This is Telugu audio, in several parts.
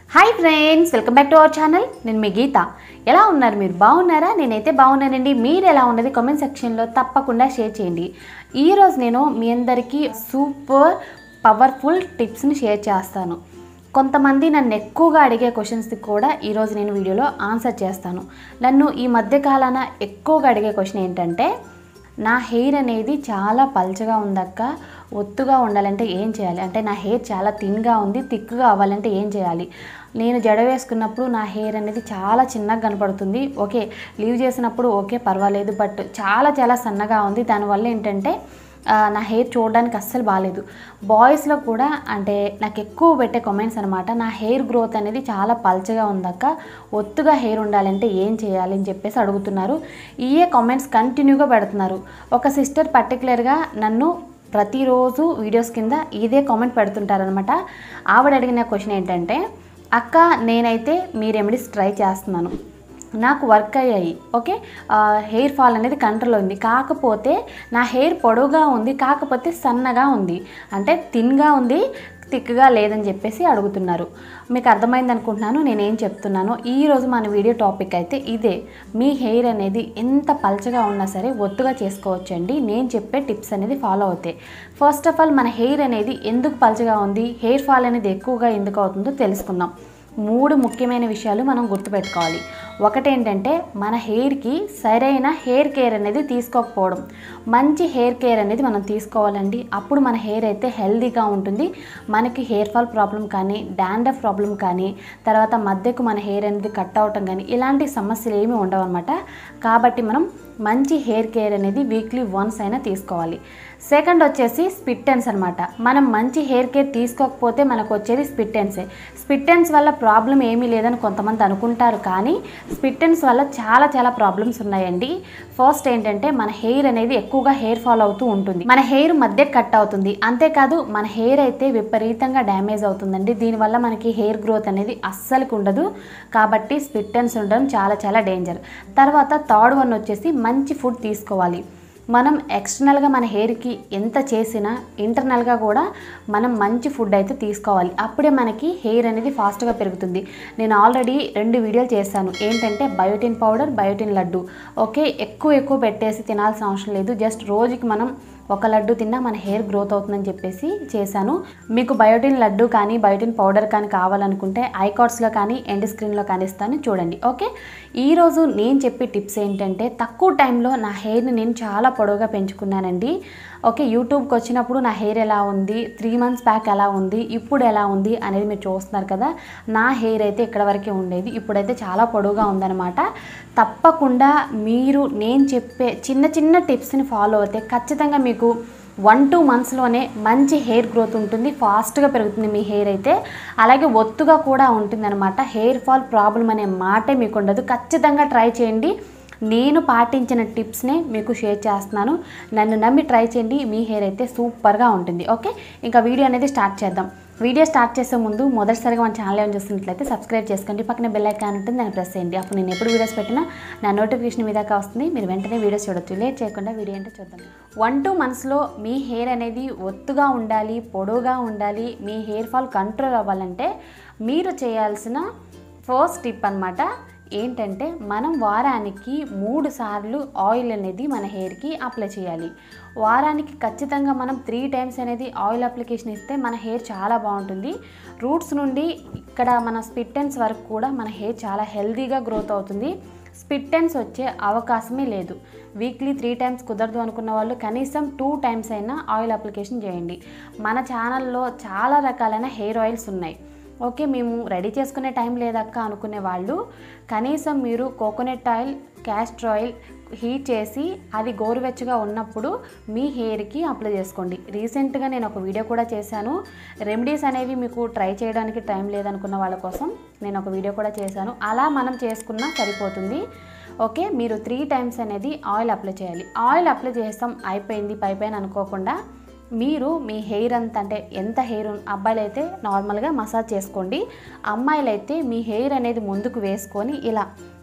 hi friends welcome back to our channel నేను మీ గీత ఎలా ఉన్నారు మీరు బాగున్నారా నేనైతే బాగున్నానండి మీరు ఎలా ఉన్నది కామెంట్ సెక్షన్లో తప్పకుండా షేర్ చేయండి ఈరోజు నేను మీ అందరికీ సూపర్ పవర్ఫుల్ టిప్స్ని షేర్ చేస్తాను కొంతమంది నన్ను ఎక్కువగా అడిగే క్వశ్చన్స్కి కూడా ఈరోజు నేను వీడియోలో ఆన్సర్ చేస్తాను నన్ను ఈ మధ్య కాలాన ఎక్కువగా అడిగే క్వశ్చన్ ఏంటంటే నా హెయిర్ అనేది చాలా పల్చగా ఉందక్క ఒత్తుగా ఉండాలంటే ఏం చేయాలి అంటే నా హెయిర్ చాలా థిన్గా ఉంది థిక్గా అవ్వాలంటే ఏం చేయాలి నేను జడ వేసుకున్నప్పుడు నా హెయిర్ అనేది చాలా చిన్నగా కనపడుతుంది ఓకే లీవ్ చేసినప్పుడు ఓకే పర్వాలేదు బట్ చాలా చాలా సన్నగా ఉంది దానివల్ల ఏంటంటే ఆ, నా హెయిర్ చూడడానికి అస్సలు బాగాలేదు బాయ్స్లో కూడా అంటే నాకు ఎక్కువ పెట్టే కామెంట్స్ అనమాట నా హెయిర్ గ్రోత్ అనేది చాలా పల్చగా ఉందక్క ఒత్తుగా హెయిర్ ఉండాలంటే ఏం చేయాలి అని చెప్పేసి అడుగుతున్నారు ఇయే కామెంట్స్ కంటిన్యూగా పెడుతున్నారు ఒక సిస్టర్ పర్టికులర్గా నన్ను ప్రతిరోజు వీడియోస్ కింద ఇదే కామెంట్ పెడుతుంటారనమాట ఆవిడ అడిగిన క్వశ్చన్ ఏంటంటే అక్క నేనైతే మీ రెమెడీస్ ట్రై చేస్తున్నాను నాకు వర్క్ అయ్యాయి ఓకే ఆ, హెయిర్ ఫాల్ అనేది కంట్రోల్ ఉంది కాకపోతే నా హెయిర్ పొడవుగా ఉంది కాకపోతే సన్నగా ఉంది అంటే థిన్గా ఉంది థిక్గా లేదని చెప్పేసి అడుగుతున్నారు మీకు అర్థమైంది అనుకుంటున్నాను నేనేం చెప్తున్నాను ఈరోజు మన వీడియో టాపిక్ అయితే ఇదే మీ హెయిర్ అనేది ఎంత పల్చగా ఉన్నా సరే ఒత్తుగా చేసుకోవచ్చండి నేను చెప్పే టిప్స్ అనేది ఫాలో అవుతాయి ఫస్ట్ ఆఫ్ ఆల్ మన హెయిర్ అనేది ఎందుకు పల్చగా ఉంది హెయిర్ ఫాల్ అనేది ఎక్కువగా ఎందుకు అవుతుందో తెలుసుకుందాం మూడు ముఖ్యమైన విషయాలు మనం గుర్తుపెట్టుకోవాలి ఒకటేంటంటే మన హెయిర్కి సరైన హెయిర్ కేర్ అనేది తీసుకోకపోవడం మంచి హెయిర్ కేర్ అనేది మనం తీసుకోవాలండి అప్పుడు మన హెయిర్ అయితే హెల్దీగా ఉంటుంది మనకి హెయిర్ ఫాల్ ప్రాబ్లం కానీ డాండ్రఫ్ ప్రాబ్లం కానీ తర్వాత మధ్యకు మన హెయిర్ అనేది కట్ అవటం కానీ ఇలాంటి సమస్యలు ఏమీ ఉండవు అనమాట కాబట్టి మనం మంచి హెయిర్ కేర్ అనేది వీక్లీ వన్స్ అయినా తీసుకోవాలి సెకండ్ వచ్చేసి స్పిట్టెన్స్ అనమాట మనం మంచి హెయిర్ కేర్ తీసుకోకపోతే మనకు వచ్చేది స్పిట్టెన్సే స్పిట్టెన్స్ వల్ల ప్రాబ్లం ఏమీ లేదని కొంతమంది అనుకుంటారు కానీ స్పిట్టెన్స్ వల్ల చాలా చాలా ప్రాబ్లమ్స్ ఉన్నాయండి ఫస్ట్ ఏంటంటే మన హెయిర్ అనేది ఎక్కువగా హెయిర్ ఫాల్ అవుతూ ఉంటుంది మన హెయిర్ మధ్య కట్ అవుతుంది అంతేకాదు మన హెయిర్ అయితే విపరీతంగా డ్యామేజ్ అవుతుందండి దీనివల్ల మనకి హెయిర్ గ్రోత్ అనేది అస్సలు ఉండదు కాబట్టి స్పిట్టెన్స్ ఉండడం చాలా చాలా డేంజర్ తర్వాత థర్డ్ వన్ వచ్చేసి మంచి ఫుడ్ తీసుకోవాలి మనం ఎక్స్టర్నల్గా మన హెయిర్కి ఎంత చేసినా ఇంటర్నల్గా కూడా మనం మంచి ఫుడ్ అయితే తీసుకోవాలి అప్పుడే మనకి హెయిర్ అనేది ఫాస్ట్గా పెరుగుతుంది నేను ఆల్రెడీ రెండు వీడియోలు చేశాను ఏంటంటే biotin powder biotin laddu okay ఎక్కువ ఎక్కువ పెట్టేసి తినాల్సిన అవసరం లేదు జస్ట్ రోజుకి మనం ఒక లడ్డు తిన్నా మన హెయిర్ గ్రోత్ అవుతుందని చెప్పేసి చేశాను మీకు బయోటిన్ లడ్డు కానీ బయోటిన్ పౌడర్ కానీ కావాలనుకుంటే ఐకాట్స్లో కానీ ఎండ్ స్క్రీన్లో కానీ ఇస్తాను చూడండి ఓకే ఈరోజు నేను చెప్పే టిప్స్ ఏంటంటే తక్కువ టైంలో నా హెయిర్ని నేను చాలా పొడవుగా పెంచుకున్నానండి ఓకే యూట్యూబ్కి వచ్చినప్పుడు నా హెయిర్ ఎలా ఉంది త్రీ మంత్స్ బ్యాక్ ఎలా ఉంది ఇప్పుడు ఎలా ఉంది అనేది మీరు చూస్తున్నారు కదా నా హెయిర్ అయితే ఇక్కడ వరకే ఉండేది ఇప్పుడైతే చాలా పొడవుగా ఉందన్నమాట తప్పకుండా మీరు నేను చెప్పే చిన్న చిన్న టిప్స్ని ఫాలో అయితే ఖచ్చితంగా మీకు వన్ టూ మంత్స్లోనే మంచి హెయిర్ గ్రోత్ ఉంటుంది ఫాస్ట్గా పెరుగుతుంది మీ హెయిర్ అయితే అలాగే ఒత్తుగా కూడా ఉంటుందన్నమాట హెయిర్ ఫాల్ ప్రాబ్లం అనే మాటే మీకు ఉండదు ఖచ్చితంగా ట్రై చేయండి నేను పాటించిన టిప్స్నే మీకు షేర్ చేస్తున్నాను నన్ను నమ్మి ట్రై చేయండి మీ హెయిర్ అయితే సూపర్గా ఉంటుంది ఓకే ఇంకా వీడియో అనేది స్టార్ట్ చేద్దాం వీడియో స్టార్ట్ చేసే ముందు మొదటిసారిగా మన ఛానల్ ఏమైనా చూస్తున్నట్లయితే సబ్స్క్రైబ్ చేసుకోండి పక్కన బెల్ ఐకాన్ ఉంటుంది దాన్ని ప్రెస్ చేయండి అప్పుడు నేను ఎప్పుడు వీడియోస్ పెట్టినా నా నోటిఫికేషన్ మీ దాకా వస్తుంది మీరు వెంటనే వీడియోస్ చూడొచ్చు లేట్ చేయకుండా వీడియో అంటే చూద్దాం వన్ టూ మంత్స్లో మీ హెయిర్ అనేది ఒత్తుగా ఉండాలి పొడవుగా ఉండాలి మీ హెయిర్ ఫాల్ కంట్రోల్ అవ్వాలంటే మీరు చేయాల్సిన ఫస్ట్ టిప్ అన్నమాట ఏంటంటే మనం వారానికి మూడు సార్లు ఆయిల్ అనేది మన హెయిర్కి అప్లై చేయాలి వారానికి ఖచ్చితంగా మనం త్రీ టైమ్స్ అనేది ఆయిల్ అప్లికేషన్ ఇస్తే మన హెయిర్ చాలా బాగుంటుంది రూట్స్ నుండి ఇక్కడ మన స్పిట్టెన్స్ వరకు కూడా మన హెయిర్ చాలా హెల్తీగా గ్రోత్ అవుతుంది స్పిట్టెన్స్ వచ్చే అవకాశమే లేదు వీక్లీ త్రీ టైమ్స్ కుదరదు అనుకున్న వాళ్ళు కనీసం టూ టైమ్స్ అయినా ఆయిల్ అప్లికేషన్ చేయండి మన ఛానల్లో చాలా రకాలైన హెయిర్ ఆయిల్స్ ఉన్నాయి ఓకే మేము రెడీ చేసుకునే టైం లేదక్క అనుకునే వాళ్ళు కనీసం మీరు coconut oil castor oil heat చేసి అది గోరువెచ్చగా ఉన్నప్పుడు మీ హెయిర్కి అప్లై చేసుకోండి రీసెంట్గా నేను ఒక వీడియో కూడా చేశాను రెమెడీస్ అనేవి మీకు ట్రై చేయడానికి టైం లేదనుకున్న వాళ్ళ కోసం నేను ఒక వీడియో కూడా చేశాను అలా మనం చేసుకున్నా సరిపోతుంది ఓకే మీరు త్రీ టైమ్స్ అనేది ఆయిల్ అప్లై చేయాలి ఆయిల్ అప్లై చేస్తాం అయిపోయింది పైపైన అనుకోకుండా మీరు మీ హెయిర్ అంత అంటే ఎంత హెయిర్ అబ్బాయిలు అయితే నార్మల్గా మసాజ్ చేసుకోండి అమ్మాయిలు అయితే మీ హెయిర్ అనేది ముందుకు వేసుకొని ఇలా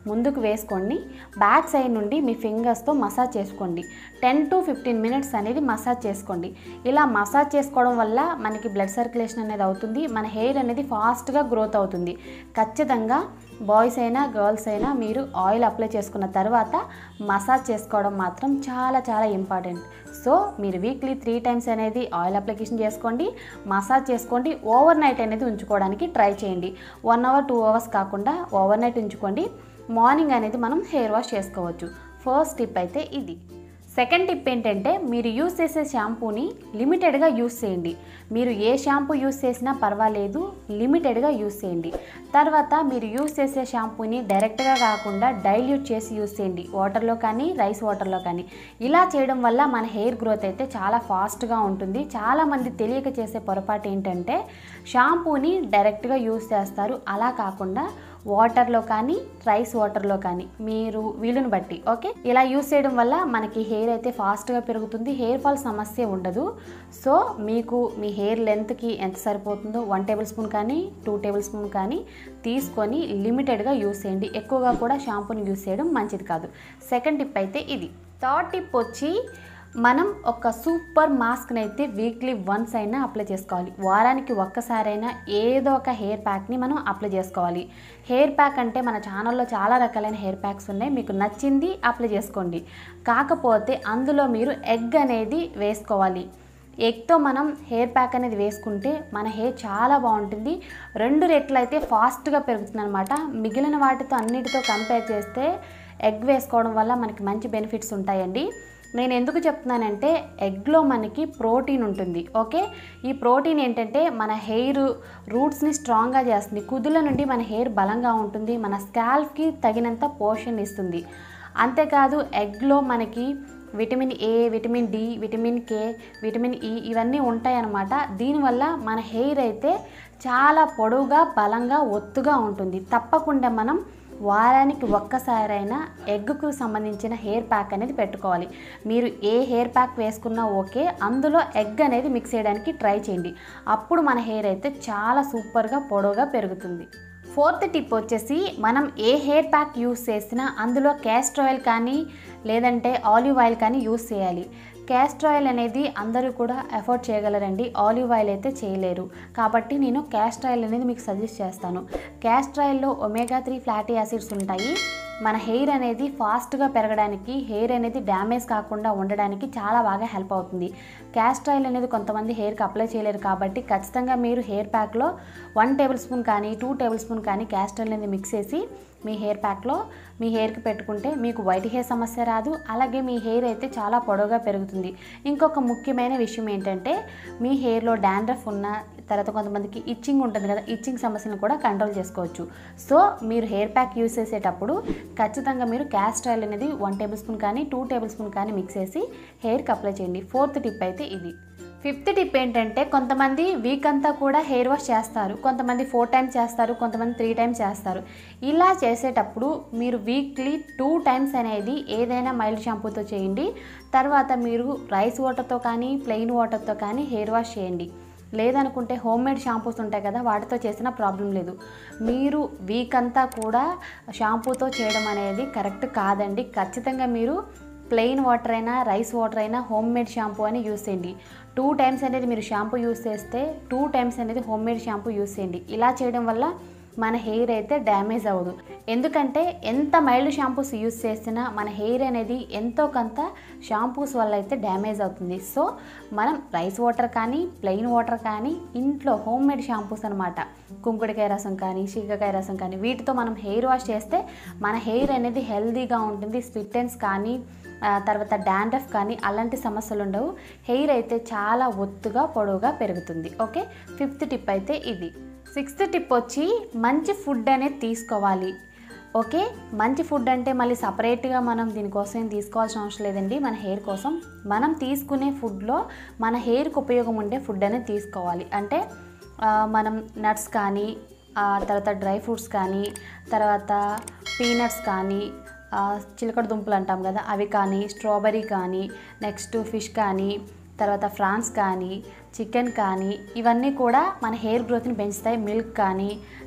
ముందుకు వేసుకోండి బ్యాక్ సైడ్ నుండి మీ ఫింగర్స్తో మసాజ్ చేసుకోండి టెన్ టు ఫిఫ్టీన్ మినిట్స్ అనేది మసాజ్ చేసుకోండి ఇలా మసాజ్ చేసుకోవడం వల్ల మనకి బ్లడ్ సర్క్యులేషన్ అనేది అవుతుంది మన హెయిర్ అనేది ఫాస్ట్గా గ్రోత్ అవుతుంది ఖచ్చితంగా బాయ్స్ అయినా గర్ల్స్ అయినా మీరు ఆయిల్ అప్లై చేసుకున్న తర్వాత మసాజ్ చేసుకోవడం మాత్రం చాలా చాలా ఇంపార్టెంట్ సో మీరు వీక్లీ త్రీ టైమ్స్ అనేది ఆయిల్ అప్లికేషన్ చేసుకోండి మసాజ్ చేసుకోండి ఓవర్ నైట్ అనేది ఉంచుకోవడానికి ట్రై చేయండి వన్ అవర్ టూ అవర్స్ కాకుండా ఓవర్ నైట్ ఉంచుకోండి మార్నింగ్ అనేది మనం హెయిర్ వాష్ చేసుకోవచ్చు ఫస్ట్ టిప్ అయితే ఇది సెకండ్ టిప్ ఏంటంటే మీరు యూస్ చేసే షాంపూని లిమిటెడ్గా యూస్ చేయండి మీరు ఏ షాంపూ యూస్ చేసినా పర్వాలేదు లిమిటెడ్గా యూస్ చేయండి తర్వాత మీరు యూస్ చేసే షాంపూని డైరెక్ట్గా కాకుండా డైల్యూట్ చేసి యూస్ చేయండి వాటర్లో కానీ రైస్ వాటర్లో కానీ ఇలా చేయడం వల్ల మన హెయిర్ గ్రోత్ అయితే చాలా ఫాస్ట్గా ఉంటుంది చాలామంది తెలియక చేసే పొరపాటు ఏంటంటే షాంపూని డైరెక్ట్గా యూస్ చేస్తారు అలా కాకుండా వాటర్లో కానీ రైస్ వాటర్లో కానీ మీరు వీలుని బట్టి ఓకే ఇలా యూస్ చేయడం వల్ల మనకి హెయిర్ అయితే ఫాస్ట్గా పెరుగుతుంది హెయిర్ ఫాల్ సమస్య ఉండదు సో మీకు మీ హెయిర్ లెంత్కి ఎంత సరిపోతుందో వన్ టేబుల్ స్పూన్ కానీ టూ టేబుల్ స్పూన్ కానీ తీసుకొని లిమిటెడ్గా యూస్ చేయండి ఎక్కువగా కూడా షాంపూని యూస్ చేయడం మంచిది కాదు సెకండ్ టిప్ అయితే ఇది థర్డ్ టిప్ వచ్చి మనం ఒక సూపర్ మాస్క్ని అయితే వీక్లీ వన్స్ అయినా అప్లై చేసుకోవాలి వారానికి ఒక్కసారైనా ఏదో ఒక హెయిర్ ప్యాక్ని మనం అప్లై చేసుకోవాలి హెయిర్ ప్యాక్ అంటే మన ఛానల్లో చాలా రకాలైన హెయిర్ ప్యాక్స్ ఉన్నాయి మీకు నచ్చింది అప్లై చేసుకోండి కాకపోతే అందులో మీరు ఎగ్ అనేది వేసుకోవాలి ఎగ్తో మనం హెయిర్ ప్యాక్ అనేది వేసుకుంటే మన హెయిర్ చాలా బాగుంటుంది రెండు రెట్లు అయితే ఫాస్ట్గా పెరుగుతుంది అనమాట మిగిలిన వాటితో అన్నిటితో కంపేర్ చేస్తే ఎగ్ వేసుకోవడం వల్ల మనకి మంచి బెనిఫిట్స్ ఉంటాయండి నేను ఎందుకు చెప్తున్నానంటే ఎగ్లో మనకి ప్రోటీన్ ఉంటుంది ఓకే ఈ ప్రోటీన్ ఏంటంటే మన హెయిర్ రూట్స్ని స్ట్రాంగ్గా చేస్తుంది కుదుల నుండి మన హెయిర్ బలంగా ఉంటుంది మన స్కాల్ఫ్కి తగినంత పోషణ ఇస్తుంది అంతేకాదు ఎగ్లో మనకి vitamin A vitamin D vitamin K vitamin E ఇవన్నీ ఉంటాయన్నమాట దీనివల్ల మన హెయిర్ అయితే చాలా పొడవుగా బలంగా ఒత్తుగా ఉంటుంది తప్పకుండా మనం వారానికి ఒక్కసారైనా ఎగ్కు సంబంధించిన హెయిర్ ప్యాక్ అనేది పెట్టుకోవాలి మీరు ఏ హెయిర్ ప్యాక్ వేసుకున్నా ఓకే అందులో ఎగ్ అనేది మిక్స్ చేయడానికి ట్రై చేయండి అప్పుడు మన హెయిర్ అయితే చాలా సూపర్గా పొడవుగా పెరుగుతుంది ఫోర్త్ టిప్ వచ్చేసి మనం ఏ హెయిర్ ప్యాక్ యూస్ చేసినా అందులో క్యాస్టర్ ఆయిల్ కానీ లేదంటే ఆలివ్ ఆయిల్ కానీ యూస్ చేయాలి క్యాస్టర్ ఆయిల్ అనేది అందరూ కూడా ఎఫోర్డ్ చేయగలరండి ఆలివ్ ఆయిల్ అయితే చేయలేరు కాబట్టి నేను క్యాస్టర్ ఆయిల్ అనేది మీకు సజెస్ట్ చేస్తాను క్యాస్టర్ ఆయిల్లో ఒమేగా త్రీ ఫ్లాటీ యాసిడ్స్ ఉంటాయి మన హెయిర్ అనేది ఫాస్ట్గా పెరగడానికి హెయిర్ అనేది డ్యామేజ్ కాకుండా ఉండడానికి చాలా బాగా హెల్ప్ అవుతుంది క్యాస్ట్ ఆయిల్ అనేది కొంతమంది హెయిర్కి అప్లై చేయలేరు కాబట్టి ఖచ్చితంగా మీరు హెయిర్ ప్యాక్లో వన్ టేబుల్ స్పూన్ కానీ టూ టేబుల్ స్పూన్ కానీ క్యాస్ట్ ఆయిల్ అనేది మిక్స్ చేసి మీ హెయిర్ ప్యాక్లో మీ హెయిర్కి పెట్టుకుంటే మీకు వైట్ హెయిర్ సమస్య రాదు అలాగే మీ హెయిర్ అయితే చాలా పొడవుగా పెరుగుతుంది ఇంకొక ముఖ్యమైన విషయం ఏంటంటే మీ హెయిర్లో డాండ్రఫ్ ఉన్న తర్వాత కొంతమందికి ఇచ్చింగ్ ఉంటుంది కదా ఇచ్చింగ్ సమస్యను కూడా కంట్రోల్ చేసుకోవచ్చు సో మీరు హెయిర్ ప్యాక్ యూస్ చేసేటప్పుడు ఖచ్చితంగా మీరు క్యాస్ట్ ఆయిల్ అనేది వన్ టేబుల్ స్పూన్ కానీ టూ టేబుల్ స్పూన్ కానీ మిక్స్ చేసి హెయిర్కి అప్లై చేయండి ఫోర్త్ టిప్ అయితే ఇది ఫిఫ్త్ టిప్ ఏంటంటే కొంతమంది వీక్ అంతా కూడా హెయిర్ వాష్ చేస్తారు కొంతమంది ఫోర్ టైమ్స్ చేస్తారు కొంతమంది త్రీ టైమ్స్ చేస్తారు ఇలా చేసేటప్పుడు మీరు వీక్లీ టూ టైమ్స్ అనేది ఏదైనా మైల్డ్ షాంపూతో చేయండి తర్వాత మీరు రైస్ వాటర్తో కానీ ప్లెయిన్ వాటర్తో కానీ హెయిర్ వాష్ చేయండి లేదనుకుంటే హోమ్ మేడ్ షాంపూస్ ఉంటాయి కదా వాటితో చేసిన ప్రాబ్లం లేదు మీరు వీక్ అంతా కూడా షాంపూతో చేయడం అనేది కరెక్ట్ కాదండి ఖచ్చితంగా మీరు ప్లెయిన్ వాటర్ అయినా రైస్ వాటర్ అయినా హోమ్ మేడ్ షాంపూ అని యూస్ చేయండి టూ టైమ్స్ అనేది మీరు షాంపూ యూస్ చేస్తే టూ టైమ్స్ అనేది హోమ్ మేడ్ షాంపూ యూస్ చేయండి ఇలా చేయడం వల్ల మన హెయిర్ అయితే డ్యామేజ్ అవ్వదు ఎందుకంటే ఎంత మైల్డ్ షాంపూస్ యూస్ చేసినా మన హెయిర్ అనేది ఎంతో కొంత షాంపూస్ వల్ల అయితే డ్యామేజ్ అవుతుంది సో మనం రైస్ వాటర్ కానీ ప్లెయిన్ వాటర్ కానీ ఇంట్లో హోమ్ మేడ్ షాంపూస్ అనమాట కుంకుడికాయ రసం కానీ శీకాకాయ రసం కానీ వీటితో మనం హెయిర్ వాష్ చేస్తే మన హెయిర్ అనేది హెల్తీగా ఉంటుంది స్పిట్టెన్స్ కానీ ఆ, తర్వాత డాండ్రఫ్ కానీ అలాంటి సమస్యలు ఉండవు హెయిర్ అయితే చాలా ఒత్తుగా పొడవుగా పెరుగుతుంది ఓకే ఫిఫ్త్ టిప్ అయితే ఇది సిక్స్త్ టిప్ వచ్చి మంచి ఫుడ్ అనేది తీసుకోవాలి ఓకే మంచి ఫుడ్ అంటే మళ్ళీ సపరేట్గా మనం దీనికోసం ఏం తీసుకోవాల్సిన అవసరం లేదండి మన హెయిర్ కోసం మనం తీసుకునే ఫుడ్లో మన హెయిర్కి ఉపయోగం ఉండే ఫుడ్ అనేది తీసుకోవాలి అంటే ఆ, మనం నట్స్ కానీ ఆ, తర్వాత డ్రై ఫ్రూట్స్ కానీ తర్వాత పీనట్స్ కానీ ఆ, చిలకడ దుంపలు అంటాం కదా అవి కానీ స్ట్రాబెర్రీ కానీ నెక్స్ట్ ఫిష్ కానీ తర్వాత ఫ్రాన్స్ కానీ చికెన్ కానీ ఇవన్నీ కూడా మన హెయిర్ గ్రోత్ని పెంచుతాయి మిల్క్ కానీ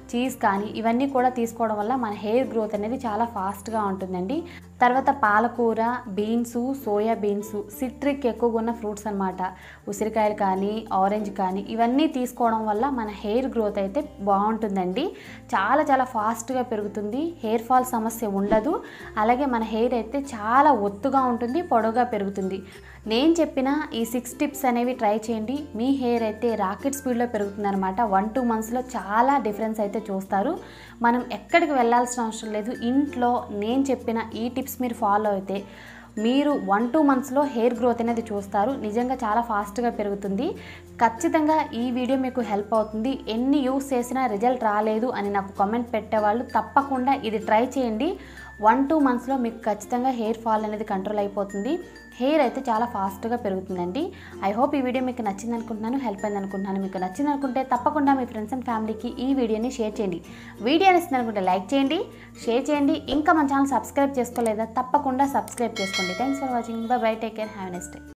చీజ్ కానీ ఇవన్నీ కూడా తీసుకోవడం వల్ల మన హెయిర్ గ్రోత్ అనేది చాలా ఫాస్ట్గా ఉంటుందండి తర్వాత పాలకూర బీన్స్ సోయా బీన్స్ సిట్రిక్ ఎక్కువగా ఉన్న ఫ్రూట్స్ అనమాట ఉసిరికాయలు కానీ ఆరెంజ్ కానీ ఇవన్నీ తీసుకోవడం వల్ల మన హెయిర్ గ్రోత్ అయితే బాగుంటుందండి చాలా చాలా ఫాస్ట్గా పెరుగుతుంది హెయిర్ ఫాల్ సమస్య ఉండదు అలాగే మన హెయిర్ అయితే చాలా ఒత్తుగా ఉంటుంది పొడవుగా పెరుగుతుంది నేను చెప్పిన ఈ సిక్స్ టిప్స్ అనేవి ట్రై చేయండి మీ హెయిర్ అయితే రాకెట్ స్పీడ్లో పెరుగుతుంది అనమాట వన్ టూ మంత్స్లో చాలా డిఫరెన్స్ అయితే చూస్తారు మనం ఎక్కడికి వెళ్ళాల్సిన అవసరం లేదు ఇంట్లో నేను చెప్పిన ఈ టిప్స్ మీరు ఫాలో అయితే మీరు వన్ టూ మంత్స్లో హెయిర్ గ్రోత్ అనేది చూస్తారు నిజంగా చాలా ఫాస్ట్గా పెరుగుతుంది ఖచ్చితంగా ఈ వీడియో మీకు హెల్ప్ అవుతుంది ఎన్ని యూస్ చేసినా రిజల్ట్ రాలేదు అని నాకు కామెంట్ పెట్టేవాళ్ళు తప్పకుండా ఇది ట్రై చేయండి వన్ టూ మంత్స్లో మీకు ఖచ్చితంగా హెయిర్ ఫాల్ అనేది కంట్రోల్ అయిపోతుంది హెయిర్ అయితే చాలా ఫాస్ట్గా పెరుగుతుందండి ఐ హోప్ ఈ వీడియో మీకు నచ్చింది అనుకుంటున్నాను హెల్ప్ అయింది అనుకుంటున్నాను మీకు నచ్చింది అనుకుంటే తప్పకుండా మీ ఫ్రెండ్స్ అండ్ ఫ్యామిలీకి ఈ వీడియోని షేర్ చేయండి వీడియో నచ్చింది అనుకుంటే లైక్ చేయండి షేర్ చేయండి ఇంకా మన ఛానల్ సబ్స్క్రైబ్ చేసుకోలేదా తప్పకుండా సబ్స్క్రైబ్ చేసుకోండి thanks for watching bye bye take care have next day